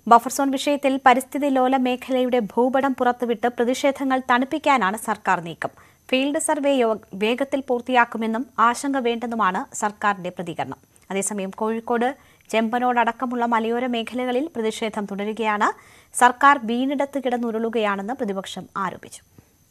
buffer zone വിഷയത്തിൽ പരിസ്ഥിതി ലോല മേഖലയുടെ ഭൂപടം പുറത്തുവിട്ട് പ്രതിഷേധങ്ങൾ തണുപ്പിക്കാനാണ് സർക്കാർ നീക്കം ഫീൽഡ് സർവേ യോ- വേഗത്തിൽ പൂർത്തിയാക്കുമെന്നും ആശങ്ക വേണ്ടെന്നുമാണ് സർക്കാരിന്റെ പ്രതികരണം അതേസമയം കോഴിക്കോട് ചെമ്പനോടടക്കമുള്ള മലയോര മേഖലകളിൽ പ്രതിഷേധം തുടരുകയാണ് സർക്കാർ വീണിടത്ത് കിടന്നുരുളുകയാണെന്ന് പ്രതിപക്ഷം ആരോപിച്ചു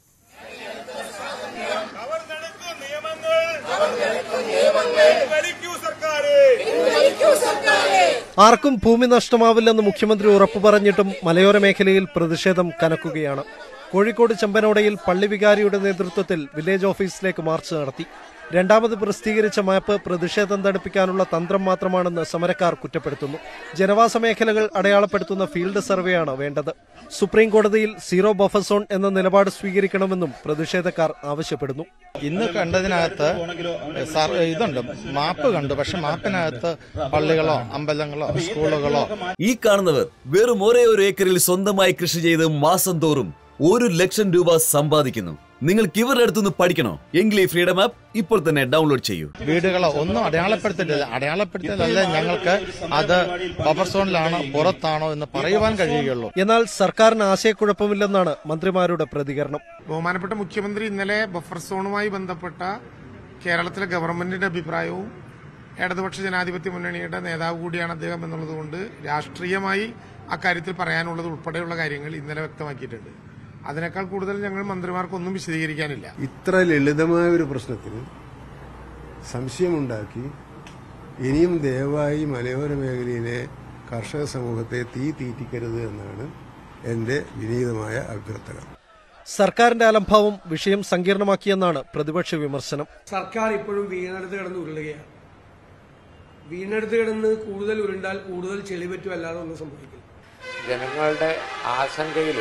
അവർ നടത്തുന്ന നിയമങ്ങൾ വലിക്കൂ സർക്കാരെ ആർക്കും ഭൂമി നഷ്ടമാവില്ലെന്ന് മുഖ്യമന്ത്രി ഉറപ്പു പറഞ്ഞിട്ടും മലയോര മേഖലയിൽ പ്രതിഷേധം കനക്കുകയാണ് കോഴിക്കോട് ചെമ്പനോടയിൽ പള്ളി വികാരിയുടെ നേതൃത്വത്തിൽ വില്ലേജ് ഓഫീസിലേക്ക് മാർച്ച് നടത്തി രണ്ടാമത് പ്രസിദ്ധീകരിച്ച മാപ്പ് പ്രതിഷേധം തടുപ്പിക്കാനുള്ള തന്ത്രം മാത്രമാണെന്ന് സമരക്കാർ കുറ്റപ്പെടുത്തുന്നു ജനവാസ മേഖലകൾ അടയാളപ്പെടുത്തുന്ന ഫീൽഡ് സർവേയാണ് വേണ്ടത് സുപ്രീം കോടതിയിൽ സീറോ ബഫർ സോൺ എന്ന നിലപാട് സ്വീകരിക്കണമെന്നും പ്രതിഷേധക്കാർ ആവശ്യപ്പെടുന്നു ഇന്ന് കണ്ടതിനകത്ത് സർ- ഇതുണ്ട് മാപ്പ് കണ്ടു പക്ഷെ മാപ്പിനകത്ത് പള്ളികളോ അമ്പലങ്ങളോ സ്കൂളുകളോ ഈ കാണുന്നവർ വെറും ഒരേ ഒരു ഏക്കറിൽ സ്വന്തമായി കൃഷി ചെയ്ത് മാസം തോറും ഒരു ലക്ഷം രൂപ സമ്പാദിക്കുന്നു നിങ്ങൾക്ക് ഇവരുടെ അടുത്തുനിന്ന് പഠിക്കണോ എങ്കിൽ ഈ ഫ്രീഡം ആപ്പ് ഇപ്പോൾ തന്നെ ഡൗൺലോഡ് ചെയ്യൂ വീടുകളോ ഒന്നും അടയാളപ്പെടുത്തിയിട്ടില്ല അടയാളപ്പെടുത്തിയതല്ല ഞങ്ങൾക്ക് അത് ബഫർ സോണിലാണോ പുറത്താണോ എന്ന് പറയുവാൻ കഴിയുകയുള്ളൂ എന്നാൽ സർക്കാരിന് ആശയക്കുഴപ്പമില്ലെന്നാണ് മന്ത്രിമാരുടെ പ്രതികരണം ബഹുമാനപ്പെട്ട മുഖ്യമന്ത്രി ഇന്നലെ ബഫർ സോണുമായി ബന്ധപ്പെട്ട കേരളത്തിലെ ഗവൺമെന്റിന്റെ അഭിപ്രായവും ഇടതുപക്ഷ ജനാധിപത്യ മുന്നണിയുടെ നേതാവ് കൂടിയാണ് അദ്ദേഹം എന്നുള്ളതുകൊണ്ട് രാഷ്ട്രീയമായി അക്കാര്യത്തിൽ പറയാനുള്ളത് ഉൾപ്പെടെയുള്ള കാര്യങ്ങൾ ഇന്നലെ വ്യക്തമാക്കിയിട്ടുണ്ട് അതിനേക്കാൾ കൂടുതൽ ഞങ്ങൾ മന്ത്രിമാർക്കൊന്നും വിശദീകരിക്കാനില്ല ഇത്ര ലളിതമായ ഒരു പ്രശ്നത്തിന് സംശയമുണ്ടാക്കി ഇനിയും ദയവായി മലയോര മേഖലയിലെ കർഷക സമൂഹത്തെ തീ തീറ്റിക്കരുത് എന്നാണ് എന്റെ വിനീതമായ അഭ്യർത്ഥന സർക്കാരിന്റെ അലംഭാവം വിഷയം സങ്കീർണമാക്കിയെന്നാണ് പ്രതിപക്ഷ വിമർശനം സർക്കാർ ഇപ്പോഴും വീണെടുത്ത് കിടന്ന് ഉരുളുകയാണ് വീണെടുത്ത് കിടന്ന് കൂടുതൽ ഉരുണ്ടാൽ കൂടുതൽ ചെളി പറ്റും അല്ലാതെ ഒന്നും സംഭവിക്കില്ല ജനങ്ങളുടെ ആശങ്കയിൽ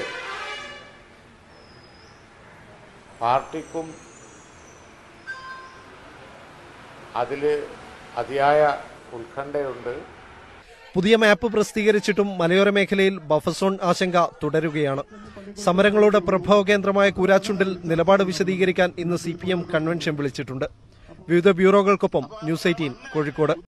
പാർട്ടിക്കും അതിൽ അതിയായ ഉത്കണ്ഠയുണ്ട് പുതിയ മാപ്പ് പ്രസിദ്ധീകരിച്ചിട്ടും മലയോര മേഖലയിൽ ബഫർ സോൺ ആശങ്ക തുടരുകയാണ് സമരങ്ങളുടെ പ്രഭവ കേന്ദ്രമായ കൂരാച്ചുണ്ടിൽ നിലപാട് വിശദീകരിക്കാൻ ഇന്ന് സി കൺവെൻഷൻ വിളിച്ചിട്ടുണ്ട് വിവിധ ബ്യൂറോകൾക്കൊപ്പം ന്യൂസ് എയ്റ്റീൻ കോഴിക്കോട്